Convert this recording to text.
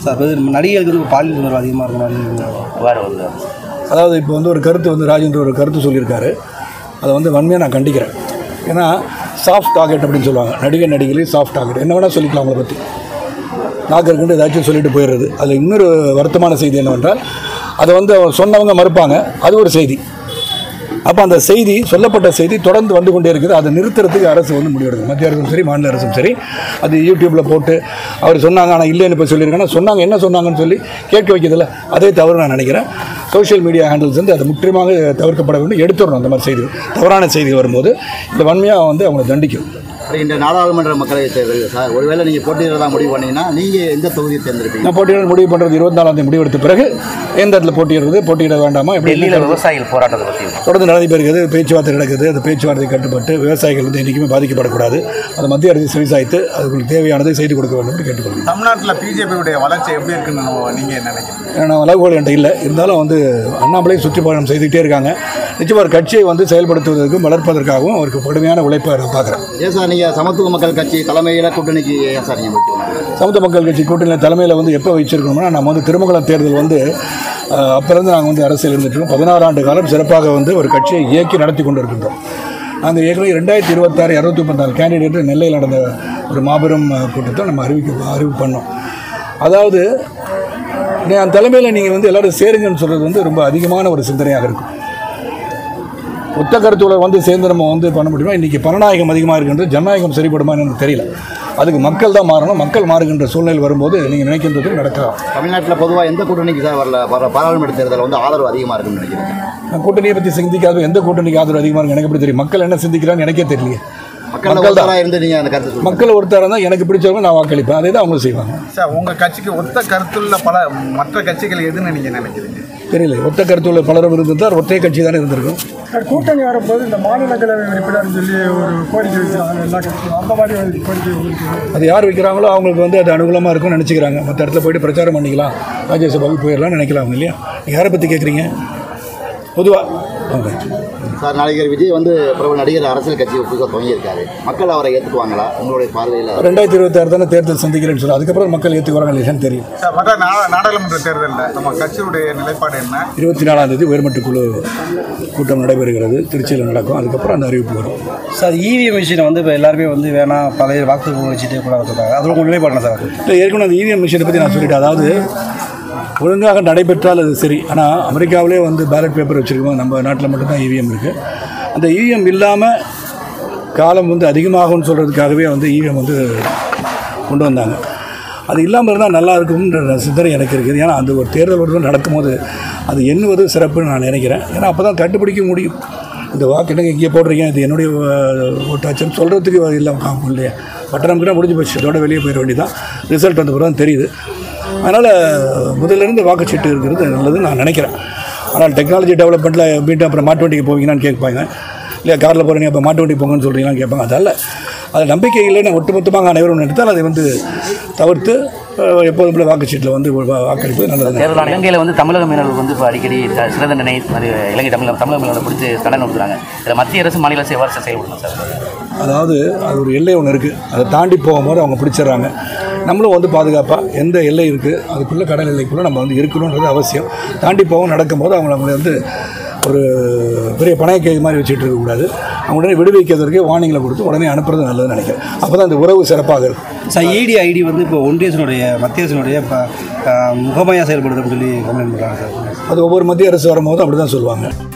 sir அது நடிகர்களுக்கு வந்து பாலியல் தொந்தரவு அதிகமாக இருக்கும் வேறு வந்து அதாவது இப்போ வந்து ஒரு கருத்து வந்து ராஜேந்திர ஒரு கருத்து சொல்லியிருக்காரு அதை வந்து வன்மையாக நான் கண்டிக்கிறேன் ஏன்னா சாஃப்ட் டார்கெட் அப்படின்னு சொல்லுவாங்க நடிகர் நடிகர்களே சாஃப்ட் டார்கெட் என்ன வேணால் சொல்லிக்கலாம் அவங்கள பற்றி நாக்கு இருக்குன்னு ஏதாச்சும் சொல்லிட்டு போயிடுறது அதில் இன்னொரு வருத்தமான செய்தி என்னவென்றால் அதை வந்து அவங்க சொன்னவங்க மறுப்பாங்க அது ஒரு செய்தி அப்போ அந்த செய்தி சொல்லப்பட்ட செய்தி தொடர்ந்து வந்து கொண்டே இருக்குது அதை நிறுத்துறதுக்கு அரசு வந்து முடிவெடுக்கும் மத்திய அரசும் சரி மாநில அரசும் சரி அது யூடியூப்பில் போட்டு அவர் சொன்னாங்க ஆனால் இல்லைன்னு இப்போ சொல்லியிருக்காங்கன்னா சொன்னாங்க என்ன சொன்னாங்கன்னு சொல்லி கேட்க வைக்கிறதில்ல அதே தவறு நான் நினைக்கிறேன் சோஷியல் மீடியா ஹேண்டில்ஸ் வந்து அதை முற்றிலுமாக தவிர்க்கப்பட வேண்டும் எடுத்துடணும் அந்த மாதிரி செய்திகள் தவறான செய்தி வரும்போது இந்த வன்மையாக வந்து அவங்களை தண்டிக்கும் அப்புறம் இந்த நாடாளுமன்ற மக்களவைத் தேர்தல் சார் ஒருவேளை நீங்கள் போட்டியிடலாம் முடிவு பண்ணீங்கன்னா நீங்கள் எந்த தொகுதியை தேர்ந்தெடுப்பீங்க நான் போட்டியிட முடிவு பண்ணுறது இருபத்தி நாலாம் தேதி முடிவெடுத்த பிறகு எந்த இடத்துல போட்டியிடுறது போட்டியிட வேண்டாமா எப்படி டெல்லியில் விவசாயிகள் போராட்டத்தை பற்றி தொடர்ந்து நடந்து போயிருக்குது பேச்சுவார்த்தை நடக்குது அந்த பேச்சுவார்த்தை கட்டுப்பட்டு விவசாயிகள் வந்து என்றைக்குமே பாதிக்கப்படக்கூடாது அது மத்திய அரசு செவிசாய்த்து அதுக்கு தேவையானதை செய்து கொடுக்க வேண்டும் என்று கேட்டுக்கொள்கிறேன் தமிழ்நாட்டில் பிஜேபியுடைய வளர்ச்சி எப்படி இருக்குன்னு நீங்கள் என்ன நினைக்கிறீங்க ஏன்னா நான் அளவுகோல் என்கிட்ட இல்லை இருந்தாலும் வந்து அண்ணாமலை சுற்றுப்பயணம் செய்துக்கிட்டே இருக்காங்க நிச்சயமாக ஒரு கட்சியை வந்து செயல்படுத்துவதற்கும் வளர்ப்பதற்காகவும் அவருக்கு கடுமையான உழைப்பை நான் பார்க்குறேன் ஏன் சார் நீங்கள் சமத்துவ மக்கள் கட்சி தலைமையில கூட்டணிக்கு ஏன் சார் நீங்கள் போயிட்டு சமூக மக்கள் கட்சி கூட்டணி தலைமையில் வந்து எப்போ வச்சிருக்கணும்னா நம்ம வந்து திருமங்கலம் தேர்தல் வந்து அஹ், அப்போலேருந்து நாங்கள் வந்து அரசியல் இருந்துட்டு பதினாறு ஆண்டு காலம் சிறப்பாக வந்து ஒரு கட்சியை இயக்கி நடத்தி கொண்டு இருக்கின்றோம் நாங்கள் ஏற்கனவே ரெண்டாயிரத்தி இருபத்தாறு இரநூத்தி முப்பத்தாறு கேண்டிடேட் நெல்லையில் நடந்த ஒரு மாபெரும் அஹ், கூட்டத்தை நம்ம அறிவிக்க அறிவிப்பு பண்ணோம் அதாவது என் தலைமையில் நீங்கள் வந்து எல்லாரும் சேருங்கன்னு சொல்கிறது வந்து ரொம்ப அதிகமான ஒரு சிந்தனையாக இருக்கும் ஒத்த கருத்துக்களை வந்து சேர்ந்து நம்ம வந்து பண்ண முடியுமா இன்றைக்கி பணநாயகம் அதிகமாக இருக்கின்றது ஜனநாயகம் சரிப்படுமான்னு எனக்கு தெரியல அதுக்கு மக்கள் தான் மாறணும் மக்கள் மாறுகின்ற சூழ்நிலை வரும்போது நீங்கள் நினைக்கின்றது நடக்கலாம் தமிழ்நாட்டில் பொதுவாக எந்த கூட்டணிக்கு சார் வரல வர பாராளுமன்ற தேர்தல் வந்து ஆதரவு அதிகமாக இருக்குன்னு நினைக்கிறீங்க நான் கூட்டணியை பற்றி சிந்திக்காத எந்த கூட்டணிக்கு ஆதரவு அதிகமாக இருக்கு எனக்கு எப்படி தெரியும் மக்கள் என்ன சிந்திக்கிறான்னு எனக்கே தெரியல மக்கள் மக்கள் தான் ஒருத்தராக இருந்து நீங்கள் அந்த கருத்து சொல்லுங்கள் மக்கள் ஒருத்தராக தான் எனக்கு பிடிச்சவங்க நான் வாக்களிப்பேன் அதே தான் அவங்க செய்வாங்க சார் உங்கள் கட்சிக்கு ஒத்த கருத்துள்ள பல மற்ற கட்சிகள் எதுன்னு நீங்கள் நினைக்கிறீங்க தெரியல ஒத்த கருத்துள்ள பலரும் இருந்திருந்தால் ஒற்றை கட்சி தானே இருந்திருக்கும் கூட்டணி வரும்போது இந்த மாநிலங்களவை உறுப்பினர் சொல்லி ஒரு கோரிக்கை வச்சுருக்காங்க எல்லா கட்சியும் அந்த மாதிரி ஒரு கோரிக்கை உங்களுக்கு அது யார் வைக்கிறாங்களோ அவங்களுக்கு வந்து அது அனுகூலமாக இருக்கும்னு நினச்சிக்கிறாங்க மற்ற இடத்துல போயிட்டு பிரச்சாரம் பண்ணிக்கலாம் ராஜ்யசபாவுக்கு போயிடலாம்னு நினைக்கலாம் அவங்க இல்லையா நீங்க யாரை பற்றி கேட்குறீங்க பொதுவாக அவங்க சார் நடிகர் விஜய் வந்து பிரபல நடிகர் அரசியல் கட்சி புதுசாக தொடங்கியிருக்காரு மக்கள் அவரை ஏற்றுக்குவாங்களா உங்களுடைய பார்வையில் ரெண்டாயிரத்தி இருபத்தாறு தானே தேர்தல் சந்திக்கிறேன்னு சொல்லி அதுக்கப்புறம் மக்கள் ஏற்றுக்குறாங்க இல்லையான்னு தெரியும் சார் வர நா- நாடாளுமன்ற தேர்தலில் நம்ம கட்சியுடைய நிலைப்பாடு என்ன இருபத்தி நாலாம் தேதி உயர்மட்ட குழு கூட்டம் நடைபெறுகிறது திருச்சியில் நடக்கும் அதுக்கப்புறம் அந்த அறிவிப்பு வரும் சார் இவிஎம் மிஷினை வந்து இப்போ எல்லாருமே வந்து வேணாம் பழைய வாக்கு வச்சுட்டே கூட சொல்கிறாங்க அதோட உங்கள் நிலைப்பாடு சார் அது இல்லை ஏற்கனவே அந்த இவிஎம் மிஷினை பற்றி நான் சொல்லிட்டேன் அதாவது ஒழுங்காக நடைபெற்றால் அது சரி ஆனால் அமெரிக்காவிலே வந்து பேலட் பேப்பர் வச்சுருக்கோம் நம்ம நாட்டில் மட்டும்தான் இவிஎம் இருக்குது அந்த இவிஎம் இல்லாமல் காலம் வந்து அதிகமாகும்னு சொல்கிறதுக்காகவே வந்து இவிஎம் வந்து கொண்டு வந்தாங்க அது இல்லாமல் இருந்தால் நல்லா இருக்கும்ன்ற சிந்தனை எனக்கு இருக்குது ஏன்னா அந்த ஒரு தேர்தல் வருடம் நடக்கும்போது அது எண்ணுவது சிறப்புன்னு நான் நினைக்கிறேன் ஏன்னா அப்போ தான் கண்டுபிடிக்க முடியும் இந்த வாக்கு என்னங்க இங்கே போடுறீங்க இது என்னுடைய அஹ், ஓட்டாச்சுன்னு சொல்கிறதுக்கு இல்லை காமிக்கும் இல்லையா பட்டணம் கூட முடிஞ்சு போச்சு இதோட வெளியே போயிட வேண்டியதான் ரிசல்ட் வந்த பிறகு தான் தெரியுது அதனால் முதல்லேருந்து வாக்குச்சீட்டு இருக்கிறது நல்லதுன்னு நான் நினைக்கிறேன் ஆனால் டெக்னாலஜி டெவலப்மெண்ட்டில் மீண்டும் அப்புறம் மாட்டு வண்டிக்கு போவீங்கன்னு கேட்பாங்க இல்லையா காரில் போகிறீங்க அப்போ மாட்டு வண்டி போங்கன்னு சொல்கிறீங்களான்னு கேட்பாங்க அதல்ல அது நம்பிக்கை இல்லைன்னு ஒட்டுமொத்தமாக அனைவரும் நினைத்தால் அதை வந்து தவிர்த்து அஹ், எப்போதும் போல வாக்குச்சீட்டில் வந்து வா- வாக்களிப்பது நல்லது தேர்தல் ஆணையம் இலங்கையில் வந்து தமிழக மீனவர்கள் வந்து இப்போ அடிக்கடி த- சிறை தண்டனை மாதிரி இலங்கை தமிழக தமிழக மீனவர்களை பிடிச்சி தண்டனை கொடுக்குறாங்க இதில் மத்திய அரசு மாநில அரசு எவ்வாறு சார் செயல்படணும் சார் அதாவது அது ஒரு எல்லை ஒன்று இருக்குது அதை தாண்டி போகும்போது அவங்க பிடிச்சிடுறாங்க நம்மளும் வந்து பாதுகாப்பாக எந்த எல்லை இருக்குது அதுக்குள்ளே கடல் எல்லைக்குள்ளே நம்ம வந்து இருக்கணுன்றது அவசியம் தாண்டி போகவும் நடக்கும்போது அவங்க நம்மளை வந்து ஒரு பெரிய பணைய கைது மாதிரி வச்சுட்டு இருக்கக்கூடாது அவங்க உடனே விடுவிக்கிறதுக்கு வார்னிங்கில் கொடுத்து உடனே அனுப்புறது நல்லதுன்னு நினைக்கிறேன் அப்போ தான் அந்த உறவு சிறப்பாக இருக்கும் சார் இடி ஐடி வந்து இப்போ ஒன்றிய அரசினுடைய மத்திய அரசினுடைய இப்போ முகமையாக செயல்படுதுன்னு சொல்லி கம்ப்ளைண்ட் பண்ணுறாங்க சார் அது ஒவ்வொரு மத்திய அரசு வரும்போது அப்படி தான் சொல்லுவாங்க